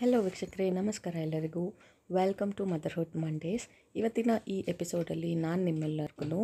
hello ವೀಕ್ಷಕರೇ ನಮಸ್ಕಾರ ಎಲ್ಲರಿಗೂ ವೆಲ್ಕಮ್ ಟು ಮದರ್ಹುಡ್ ಮಂಡೇಸ್ ಇವತ್ತಿನ ಈ ಎಪಿಸೋಡಲ್ಲಿ ನಾನು ನಿಮ್ಮೆಲ್ಲರಿಗೂ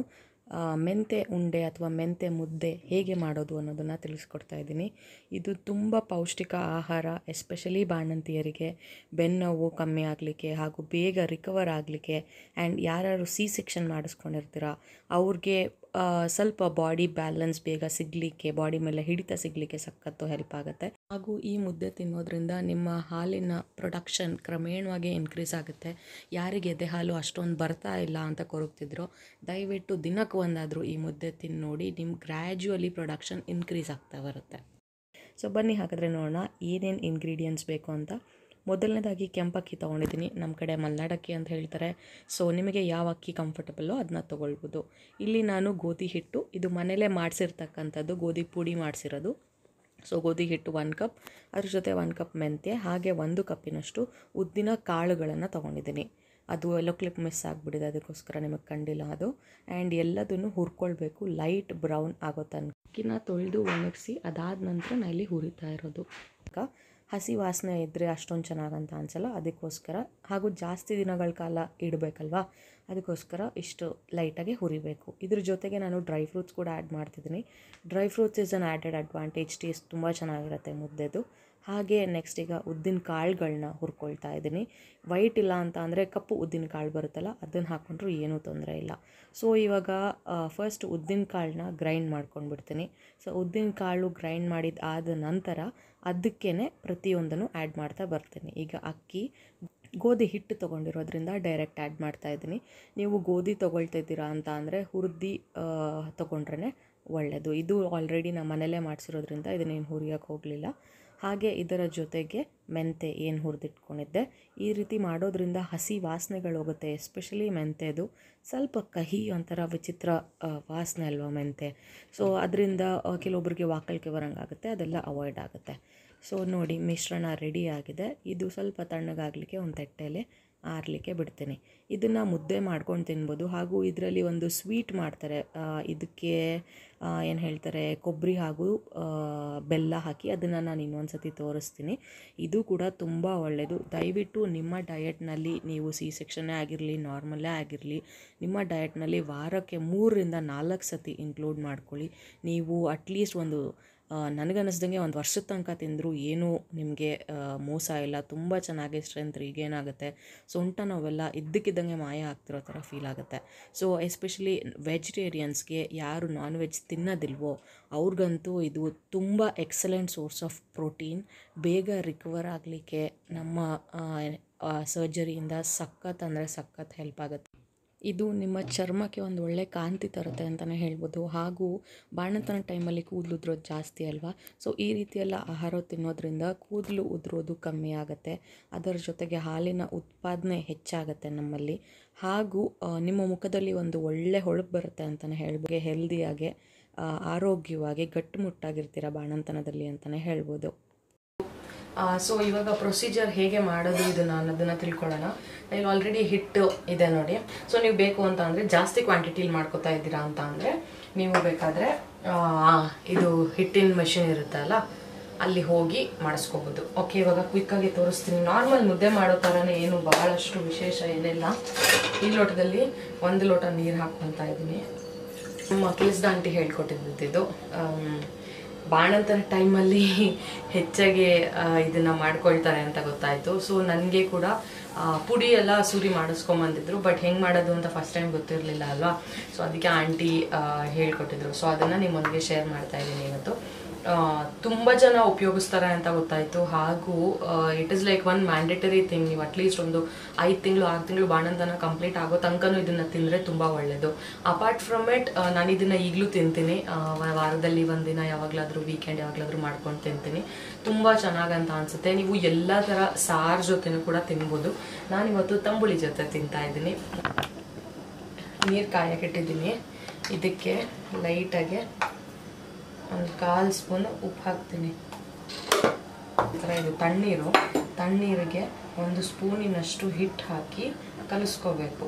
ಮೆಂತೆ ಉಂಡೆ ಅಥವಾ ಮೆಂತೆ ಮುದ್ದೆ ಹೇಗೆ ಮಾಡೋದು ಅನ್ನೋದನ್ನು ತಿಳಿಸ್ಕೊಡ್ತಾ ಇದ್ದೀನಿ ಇದು ತುಂಬ ಪೌಷ್ಟಿಕ ಆಹಾರ ಎಸ್ಪೆಷಲಿ ಬಾಣಂತಿಯರಿಗೆ ಬೆನ್ನೋವು ಕಮ್ಮಿ ಆಗಲಿಕ್ಕೆ ಹಾಗೂ ಬೇಗ ರಿಕವರ್ ಆಗಲಿಕ್ಕೆ ಆ್ಯಂಡ್ ಯಾರ್ಯಾರು ಸಿ ಸೆಕ್ಷನ್ ಮಾಡಿಸ್ಕೊಂಡಿರ್ತೀರ ಅವ್ರಿಗೆ ಆ, ಸ್ವಲ್ಪ ಬಾಡಿ ಬ್ಯಾಲೆನ್ಸ್ ಬೇಗ ಸಿಗಲಿಕ್ಕೆ ಬಾಡಿ ಮೇಲೆ ಹಿಡಿತ ಸಿಗಲಿಕ್ಕೆ ಸಖತ್ತು ಹೆಲ್ಪ್ ಆಗುತ್ತೆ ಹಾಗೂ ಈ ಮುದ್ದೆ ತಿನ್ನೋದ್ರಿಂದ ನಿಮ್ಮ ಹಾಲಿನ ಪ್ರೊಡಕ್ಷನ್ ಕ್ರಮೇಣವಾಗಿ ಇನ್ಕ್ರೀಸ್ ಆಗುತ್ತೆ ಯಾರಿಗೆ ಎದೆ ಹಾಲು ಅಷ್ಟೊಂದು ಬರ್ತಾ ಇಲ್ಲ ಅಂತ ಕೊರಗ್ತಿದ್ರು ದಯವಿಟ್ಟು ದಿನಕ್ಕೆ ಒಂದಾದರೂ ಈ ಮುದ್ದೆ ತಿಂದು ನೋಡಿ ನಿಮ್ಮ ಗ್ರ್ಯಾಜುವಲಿ ಪ್ರೊಡಕ್ಷನ್ ಇನ್ಕ್ರೀಸ್ ಆಗ್ತಾ ಬರುತ್ತೆ ಸೊ ಬನ್ನಿ ಹಾಗಾದರೆ ನೋಡೋಣ ಏನೇನು ಇಂಗ್ರೀಡಿಯೆಂಟ್ಸ್ ಬೇಕು ಅಂತ ಮೊದಲನೇದಾಗಿ ಕೆಂಪಕ್ಕಿ ತೊಗೊಂಡಿದ್ದೀನಿ ನಮ್ಮ ಕಡೆ ಮಲ್ನಾಡಕ್ಕಿ ಅಂತ ಹೇಳ್ತಾರೆ ಸೊ ನಿಮಗೆ ಯಾವ ಅಕ್ಕಿ ಕಂಫರ್ಟಬಲ್ಲೋ ಅದನ್ನ ತೊಗೊಳ್ಬೋದು ಇಲ್ಲಿ ನಾನು ಗೋಧಿ ಹಿಟ್ಟು ಇದು ಮನೇಲೇ ಮಾಡಿಸಿರ್ತಕ್ಕಂಥದ್ದು ಗೋಧಿ ಪುಡಿ ಮಾಡಿಸಿರೋದು ಸೊ ಗೋಧಿ ಹಿಟ್ಟು ಒನ್ ಕಪ್ ಅದ್ರ ಜೊತೆ ಒನ್ ಕಪ್ ಮೆಂತ್ಯ ಹಾಗೆ ಒಂದು ಕಪ್ಪಿನಷ್ಟು ಉದ್ದಿನ ಕಾಳುಗಳನ್ನು ತೊಗೊಂಡಿದ್ದೀನಿ ಅದು ಎಲ್ಲೋ ಕ್ಲಿಪ್ ಮಿಸ್ ಆಗಿಬಿಟ್ಟಿದೆ ಅದಕ್ಕೋಸ್ಕರ ನಿಮಗೆ ಕಂಡಿಲ್ಲ ಅದು ಆ್ಯಂಡ್ ಎಲ್ಲದನ್ನು ಹುರ್ಕೊಳ್ಬೇಕು ಲೈಟ್ ಬ್ರೌನ್ ಆಗೋ ತನಕ ಅಕ್ಕಿನ ತೊಳೆದು ಒಣಗಿಸಿ ಅದಾದ ನಂತರ ನಾನು ಇಲ್ಲಿ ಹುರಿತಾ ಇರೋದು ಕ- ಹಸಿ ವಾಸನೆ ಇದ್ದರೆ ಅಷ್ಟೊಂದು ಚೆನ್ನಾಗಂತ ಅನಿಸಲ್ಲ ಅದಕ್ಕೋಸ್ಕರ ಹಾಗೂ ಜಾಸ್ತಿ ದಿನಗಳ ಕಾಲ ಇಡಬೇಕಲ್ವಾ ಅದಕ್ಕೋಸ್ಕರ ಇಷ್ಟು ಲೈಟಾಗಿ ಹುರಿಬೇಕು ಇದ್ರ ಜೊತೆಗೆ ನಾನು ಡ್ರೈ ಫ್ರೂಟ್ಸ್ ಕೂಡ ಆ್ಯಡ್ ಮಾಡ್ತಿದ್ದೀನಿ dry fruits is an added advantage taste ತುಂಬ ಚೆನ್ನಾಗಿರುತ್ತೆ ಮುದ್ದೆದು ಹಾಗೆ ನೆಕ್ಸ್ಟ್ ಈಗ ಉದ್ದಿನ ಕಾಳುಗಳನ್ನ ಹುರ್ಕೊಳ್ತಾ ಇದ್ದೀನಿ ವೈಟ್ ಇಲ್ಲ ಅಂತ ಅಂದರೆ ಕಪ್ಪು ಉದ್ದಿನ ಕಾಳು ಬರುತ್ತಲ್ಲ ಅದನ್ನು ಹಾಕ್ಕೊಂಡ್ರೂ ಏನೂ ತೊಂದರೆ ಇಲ್ಲ ಸೊ ಇವಾಗ ಫಸ್ಟ್ ಉದ್ದಿನ ಕಾಳನ್ನ ಗ್ರೈಂಡ್ ಮಾಡ್ಕೊಂಡ್ಬಿಡ್ತೀನಿ ಸೊ ಉದ್ದಿನ ಕಾಳು ಗ್ರೈಂಡ್ ಮಾಡಿದ ಆದ ನಂತರ ಅದಕ್ಕೇ ಪ್ರತಿಯೊಂದನ್ನು ಆ್ಯಡ್ ಮಾಡ್ತಾ ಬರ್ತೀನಿ ಈಗ ಅಕ್ಕಿ ಗೋಧಿ ಹಿಟ್ಟು ತೊಗೊಂಡಿರೋದ್ರಿಂದ ಡೈರೆಕ್ಟ್ ಆ್ಯಡ್ ಮಾಡ್ತಾ ಇದ್ದೀನಿ ನೀವು ಗೋಧಿ ತೊಗೊಳ್ತಿದ್ದೀರಾ ಅಂತ ಅಂದರೆ ಹುರಿದು ತೊಗೊಂಡ್ರೆ ಒಳ್ಳೆಯದು ಇದು ಆಲ್ರೆಡಿ ನಮ್ಮ ಮನೇಲೇ ಮಾಡಿಸಿರೋದ್ರಿಂದ ಇದನ್ನೇನು ಹುರಿಯೋಕ್ಕೆ ಹೋಗಲಿಲ್ಲ ಹಾಗೆ ಇದರ ಜೊತೆಗೆ ಮೆಂತೆ ಏನು ಹುರಿದಿಟ್ಕೊಂಡಿದ್ದೆ ಈ ರೀತಿ ಮಾಡೋದ್ರಿಂದ ಹಸಿ ವಾಸನೆಗಳು ಹೋಗುತ್ತೆ ಎಸ್ಪೆಷಲಿ ಮೆಂತೆದು ಸ್ವಲ್ಪ ಕಹಿ ಒಂಥರ ವಿಚಿತ್ರ ಆ, ವಾಸನೆ ಅಲ್ವಾ ಮೆಂತೆ ಸೊ ಅದರಿಂದ ಕೆಲವೊಬ್ಬರಿಗೆ ವಾಕಳಿಕೆ ಬರೋಂಗಾಗುತ್ತೆ ಅದೆಲ್ಲ ಅವಾಯ್ಡ್ ಆಗುತ್ತೆ ಸೊ ನೋಡಿ ಮಿಶ್ರಣ ರೆಡಿ ಆಗಿದೆ ಇದು ಸ್ವಲ್ಪ ತಣ್ಣಗಾಗಲಿಕ್ಕೆ ಒಂದು ತಟ್ಟೆಯಲ್ಲಿ ಆರಲಿಕ್ಕೆ ಬಿಡ್ತೀನಿ ಇದನ್ನು ಮುದ್ದೆ ಮಾಡ್ಕೊಂಡು ತಿನ್ಬೋದು ಹಾಗೂ ಇದರಲ್ಲಿ ಒಂದು ಸ್ವೀಟ್ ಮಾಡ್ತಾರೆ ಆ, ಇದಕ್ಕೆ ಏನು ಹೇಳ್ತಾರೆ ಕೊಬ್ಬರಿ ಹಾಗೂ ಆ, ಬೆಲ್ಲ ಹಾಕಿ ಅದನ್ನು ನಾನು ಇನ್ನೊಂದು ಸತಿ ತೋರಿಸ್ತೀನಿ ಇದು ಕೂಡ ತುಂಬ ಒಳ್ಳೆಯದು ದಯವಿಟ್ಟು ನಿಮ್ಮ ಡಯಟ್ನಲ್ಲಿ ನೀವು ಸಿ ಸೆಕ್ಷನ್ನೇ ಆಗಿರಲಿ ನಾರ್ಮಲ್ಲೇ ಆಗಿರಲಿ ನಿಮ್ಮ ಡಯಟ್ನಲ್ಲಿ ವಾರಕ್ಕೆ ಮೂರರಿಂದ ನಾಲ್ಕು ಸತಿ ಇನ್ಕ್ಲೂಡ್ ಮಾಡ್ಕೊಳ್ಳಿ ನೀವು ಅಟ್ಲೀಸ್ಟ್ ಒಂದು ಆ, ನನಗನ್ನಿಸ್ದಂಗೆ ಒಂದು ವರ್ಷದ ತನಕ ತಿಂದರೂ ಏನೂ ನಿಮಗೆ ಮೋಸ ಇಲ್ಲ ತುಂಬ ಚೆನ್ನಾಗಿ ಸ್ಟ್ರೆಂತ್ ರೀಗೇನ್ ಆಗುತ್ತೆ ಸೊಂಟ ನೋವೆಲ್ಲ ಇದ್ದಕ್ಕಿದ್ದಂಗೆ ಮಾಯ ಆಗ್ತಿರೋ ಥರ ಫೀಲ್ ಆಗುತ್ತೆ ಸೊ ಎಸ್ಪೆಷಲಿ ವೆಜಿಟೇರಿಯನ್ಸ್ಗೆ ಯಾರು ನಾನ್ ವೆಜ್ ತಿನ್ನೋದಿಲ್ವೋ ಅವ್ರಿಗಂತೂ ಇದು ತುಂಬ ಎಕ್ಸಲೆಂಟ್ ಸೋರ್ಸ್ ಆಫ್ ಪ್ರೋಟೀನ್ ಬೇಗ ರಿಕವರ್ ಆಗಲಿಕ್ಕೆ ನಮ್ಮ ಸರ್ಜರಿಯಿಂದ ಸಖತ್ ಅಂದರೆ ಸಖತ್ ಹೆಲ್ಪ್ ಆಗುತ್ತೆ ಇದು ನಿಮ್ಮ ಚರ್ಮಕ್ಕೆ ಒಂದು ಒಳ್ಳೆ ಕಾಂತಿ ತರುತ್ತೆ ಅಂತಲೇ ಹೇಳ್ಬೋದು ಹಾಗೂ ಬಾಣಂತನ ಟೈಮಲ್ಲಿ ಕೂದಲು ಉದ್ರೋದು ಜಾಸ್ತಿ ಅಲ್ವಾ ಸೊ ಈ ರೀತಿಯೆಲ್ಲ ಆಹಾರ ತಿನ್ನೋದ್ರಿಂದ ಕೂದಲು ಉದುರೋದು ಕಮ್ಮಿ ಆಗುತ್ತೆ ಅದರ ಜೊತೆಗೆ ಹಾಲಿನ ಉತ್ಪಾದನೆ ಹೆಚ್ಚಾಗುತ್ತೆ ನಮ್ಮಲ್ಲಿ ಹಾಗೂ ಆ, ನಿಮ್ಮ ಮುಖದಲ್ಲಿ ಒಂದು ಒಳ್ಳೆ ಹೊಳಪು ಬರುತ್ತೆ ಅಂತಲೇ ಹೇಳ್ಬೋದು ಹೆಲ್ದಿಯಾಗಿ ಆರೋಗ್ಯವಾಗಿ ಗಟ್ಟುಮುಟ್ಟಾಗಿರ್ತೀರ ಬಾಣಂತನದಲ್ಲಿ ಅಂತಲೇ ಹೇಳ್ಬೋದು ಸೊ ಇವಾಗ ಪ್ರೊಸೀಜರ್ ಹೇಗೆ ಮಾಡೋದು ಇದನ್ನ ಅನ್ನೋದನ್ನ ತಿಳ್ಕೊಳ್ಳೋಣ ಇಲ್ಲಿ ಆಲ್ರೆಡಿ ಹಿಟ್ಟು ಇದೆ ನೋಡಿ ಸೊ ನೀವು ಬೇಕು ಅಂತ ಅಂದರೆ ಜಾಸ್ತಿ ಕ್ವಾಂಟಿಟಿಲಿ ಮಾಡ್ಕೋತಾ ಇದ್ದೀರಾ ಅಂತ ಅಂದರೆ ನೀವು ಬೇಕಾದರೆ ಇದು ಹಿಟ್ಟಿನ ಮೆಷಿನ್ ಇರುತ್ತಲ್ಲ ಅಲ್ಲಿ ಹೋಗಿ ಮಾಡಿಸ್ಕೋಬೋದು ಓಕೆ ಇವಾಗ ಕ್ವಿಕ್ಕಾಗಿ ತೋರಿಸ್ತೀನಿ ನಾರ್ಮಲ್ ಮುದ್ದೆ ಮಾಡೋ ಥರನೇ ಏನು ಬಹಳಷ್ಟು ವಿಶೇಷ ಏನಿಲ್ಲ ಈ ಲೋಟದಲ್ಲಿ ಒಂದು ಲೋಟ ನೀರು ಹಾಕ್ಕೊತಾ ಇದ್ದೀನಿ ನಮ್ಮ ಕೆಲಸದ ಆಂಟಿ ಹೇಳ್ಕೊಟ್ಟಿದ್ದು ಬಾಣಂತನ ಟೈಮಲ್ಲಿ ಹೆಚ್ಚಾಗಿ ಆ, ಇದನ್ನ ಮಾಡ್ಕೊಳ್ತಾರೆ ಅಂತ ಗೊತ್ತಾಯ್ತು ಸೊ ನನಗೆ ಕೂಡ ಆ, ಪುಡಿ ಎಲ್ಲ ಸೂರಿ ಮಾಡಿಸ್ಕೊಂಬಂದಿದ್ರು ಬಟ್ ಹೆಂಗೆ ಮಾಡೋದು ಅಂತ ಫಸ್ಟ್ ಟೈಮ್ ಗೊತ್ತಿರಲಿಲ್ಲ ಅಲ್ವಾ ಸೊ ಅದಕ್ಕೆ ಆಂಟಿ ಹೇಳ್ಕೊಟ್ಟಿದ್ರು ಸೊ ಅದನ್ನು ನಿಮ್ಮೊಂದಿಗೆ ಶೇರ್ ಮಾಡ್ತಾ ಇದ್ದೀನಿ ಇವತ್ತು ಆ, ತುಂಬ ಜನ ಉಪಯೋಗಿಸ್ತಾರೆ ಅಂತ ಗೊತ್ತಾಯ್ತು ಹಾಗೂ it is like one mandatory thing ನೀವು ಅಟ್ಲೀಸ್ಟ್ ಒಂದು ಐದು ತಿಂಗಳು ಆರು ತಿಂಗಳು ಬಾಣಂತನ ಕಂಪ್ಲೀಟ್ ಆಗೋ ತನಕನೂ ಇದನ್ನ ತಿಂದರೆ ತುಂಬ ಒಳ್ಳೆಯದು ಅಪಾರ್ಟ್ ಫ್ರಮ್ ಇಟ್ ನಾನು ಇದನ್ನ ಈಗಲೂ ತಿಂತೀನಿ ಆ, ವ- ವಾರದಲ್ಲಿ ಒಂದಿನ ಯಾವಾಗಲಾದರೂ ವೀಕೆಂಡ್ ಯಾವಾಗಲಾದರೂ ಮಾಡ್ಕೊಂಡು ತಿಂತೀನಿ ತುಂಬ ಚೆನ್ನಾಗಂತ ಅನ್ಸುತ್ತೆ ನೀವು ಎಲ್ಲ ಥರ ಸಾರು ಜೊತೆನೂ ಕೂಡ ತಿನ್ಬೋದು ನಾನಿವತ್ತು ತಂಬುಳಿ ಜೊತೆ ತಿಂತಾ ಇದ್ದೀನಿ ನೀರು ಕಾಯಕ್ಕಿಟ್ಟಿದ್ದೀನಿ ಇದಕ್ಕೆ ಲೈಟಾಗಿ ಒಂದು ಕಾಲು ಸ್ಪೂನ್ ಉಪ್ಪು ಹಾಕ್ತೀನಿ ಈ ಥರ ಇದು ತಣ್ಣೀರು ತಣ್ಣೀರಿಗೆ ಒಂದು ಸ್ಪೂನಿನಷ್ಟು ಹಿಟ್ಟು ಹಾಕಿ ಕಲಿಸ್ಕೋಬೇಕು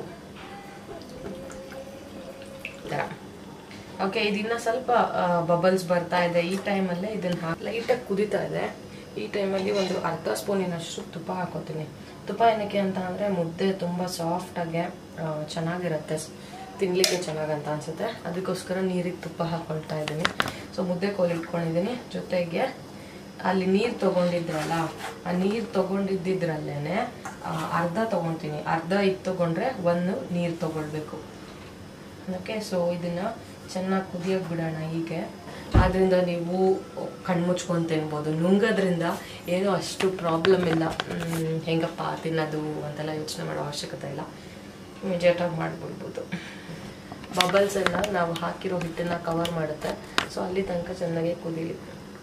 ಈ ಥರ ಓಕೆ ಇದನ್ನ ಸ್ವಲ್ಪ ಬಬಲ್ಸ್ ಬರ್ತಾ ಇದೆ ಈ ಟೈಮಲ್ಲೇ ಇದನ್ನ ಹಾಕಿ ಲೈಟಾಗಿ ಕುದೀತಾ ಇದೆ ಈ ಟೈಮಲ್ಲಿ ಒಂದು ಅರ್ಧ ಸ್ಪೂನಿನಷ್ಟು ತುಪ್ಪ ಹಾಕೋತೀನಿ ತುಪ್ಪ ಏನಕ್ಕೆ ಅಂತ ಅಂದರೆ ಮುದ್ದೆ ತುಂಬ ಸಾಫ್ಟಾಗೆ ಚೆನ್ನಾಗಿರುತ್ತೆ ತಿನ್ನಲಿಕ್ಕೆ ಚೆನ್ನಾಗಂತ ಅನಿಸುತ್ತೆ ಅದಕ್ಕೋಸ್ಕರ ನೀರಿಗೆ ತುಪ್ಪ ಹಾಕ್ಕೊಳ್ತಾ ಇದ್ದೀನಿ ಸೊ ಮುದ್ದೆ ಕೋಲ್ ಇಟ್ಕೊಂಡಿದ್ದೀನಿ ಜೊತೆಗೆ ಅಲ್ಲಿ ನೀರು ತೊಗೊಂಡಿದ್ರಲ್ಲ ಆ ನೀರು ತೊಗೊಂಡಿದ್ದಿದ್ರಲ್ಲೇ ಅರ್ಧ ತೊಗೊತೀನಿ ಅರ್ಧ ಇದು ತೊಗೊಂಡ್ರೆ ಒಂದು ನೀರು ತೊಗೊಳ್ಬೇಕು ಓಕೆ ಸೊ ಇದನ್ನು ಚೆನ್ನಾಗಿ ಕುದಿಯೋಕೆ ಬಿಡೋಣ ಹೀಗೆ ಆದ್ದರಿಂದ ನೀವು ಕಣ್ಮುಚ್ಕೊಂಡು ತಿನ್ಬೋದು ನುಂಗೋದ್ರಿಂದ ಏನೂ ಅಷ್ಟು ಪ್ರಾಬ್ಲಮ್ ಇಲ್ಲ ಮ್, ಹೆಂಗಪ್ಪ ತಿನ್ನೋದು ಅಂತೆಲ್ಲ ಯೋಚನೆ ಮಾಡೋ ಅವಶ್ಯಕತೆ ಇಲ್ಲ ಇಮಿಡಿಯೇಟಾಗಿ ಮಾಡಿಬಿಡ್ಬೋದು ಬಬಲ್ಸ್ ಎಲ್ಲ ನಾವು ಹಾಕಿರೋ ಹಿಟ್ಟನ್ನು ಕವರ್ ಮಾಡುತ್ತೆ ಸೊ ಅಲ್ಲಿ ತನಕ ಚೆನ್ನಾಗಿ ಕುದೀಲಿ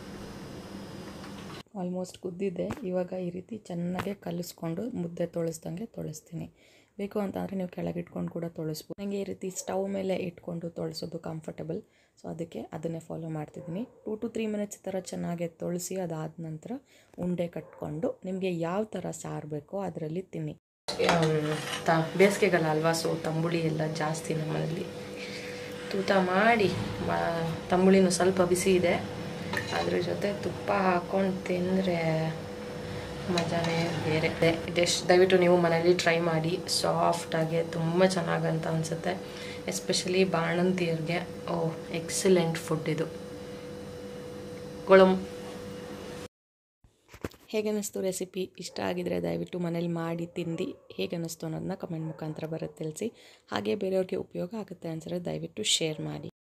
ಆಲ್ಮೋಸ್ಟ್ ಕುದ್ದಿದೆ ಇವಾಗ ಈ ರೀತಿ ಚೆನ್ನಾಗೆ ಕಲಿಸ್ಕೊಂಡು ಮುದ್ದೆ ತೊಳಸ್ದಂಗೆ ತೊಳಸ್ತೀನಿ ಬೇಕು ಅಂತಂದರೆ ನೀವು ಕೆಳಗೆ ಇಟ್ಕೊಂಡು ಕೂಡ ತೊಳಸ್ಬೋದು ನನಗೆ ಈ ರೀತಿ ಸ್ಟವ್ ಮೇಲೆ ಇಟ್ಕೊಂಡು ತೊಳಸೋದು ಕಂಫರ್ಟಬಲ್ ಸೊ ಅದಕ್ಕೆ ಅದನ್ನೇ ಫಾಲೋ ಮಾಡ್ತಿದ್ದೀನಿ ಟೂ ಟು ತ್ರೀ ಮಿನಿಟ್ಸ್ ಥರ ಚೆನ್ನಾಗಿ ತೊಳಸಿ ಅದಾದ ನಂತರ ಉಂಡೆ ಕಟ್ಕೊಂಡು ನಿಮಗೆ ಯಾವ ಥರ ಸಾರು ಬೇಕೋ ಅದರಲ್ಲಿ ತಿನ್ನಿ ತ ಬೇಸಿಗೆಗಾಲ ಅಲ್ವಾ ಸೊ ತಂಬುಳಿ ಎಲ್ಲ ಜಾಸ್ತಿ ನಮ್ಮಲ್ಲಿ ತೂತ ಮಾಡಿ ಮ- ತಂಬುಳಿನೂ ಸ್ವಲ್ಪ ಬಿಸಿ ಇದೆ ಅದ್ರ ಜೊತೆ ತುಪ್ಪ ಹಾಕೊಂಡು ತಿಂದರೆ ಮಜಾನೇ ಬೇರೆ ಇದೆಷ್ಟು ದಯವಿಟ್ಟು ನೀವು ಮನೇಲಿ ಟ್ರೈ ಮಾಡಿ ಸಾಫ್ಟಾಗಿ ತುಂಬ ಚೆನ್ನಾಗಂತ ಅನಿಸುತ್ತೆ ಎಸ್ಪೆಷಲಿ ಬಾಣಂತಿಯರಿಗೆ ಓ ಎಕ್ಸಲೆಂಟ್ ಫುಡ್ ಇದು ಗೊಳಂ ಹೇಗೆ ಅನ್ನಿಸ್ತು ರೆಸಿಪಿ ಇಷ್ಟ ಆಗಿದರೆ ದಯವಿಟ್ಟು ಮನೇಲಿ ಮಾಡಿ ತಿಂದು ಹೇಗೆ ಅನ್ನಿಸ್ತು ಅನ್ನೋದನ್ನ ಕಮೆಂಟ್ ಮುಖಾಂತರ ಬರುತ್ತೆ ತಿಳಿಸಿ ಹಾಗೆ ಬೇರೆಯವ್ರಿಗೆ ಉಪಯೋಗ ಆಗುತ್ತೆ ಅನ್ಸಿದ್ರೆ ದಯವಿಟ್ಟು ಶೇರ್ ಮಾಡಿ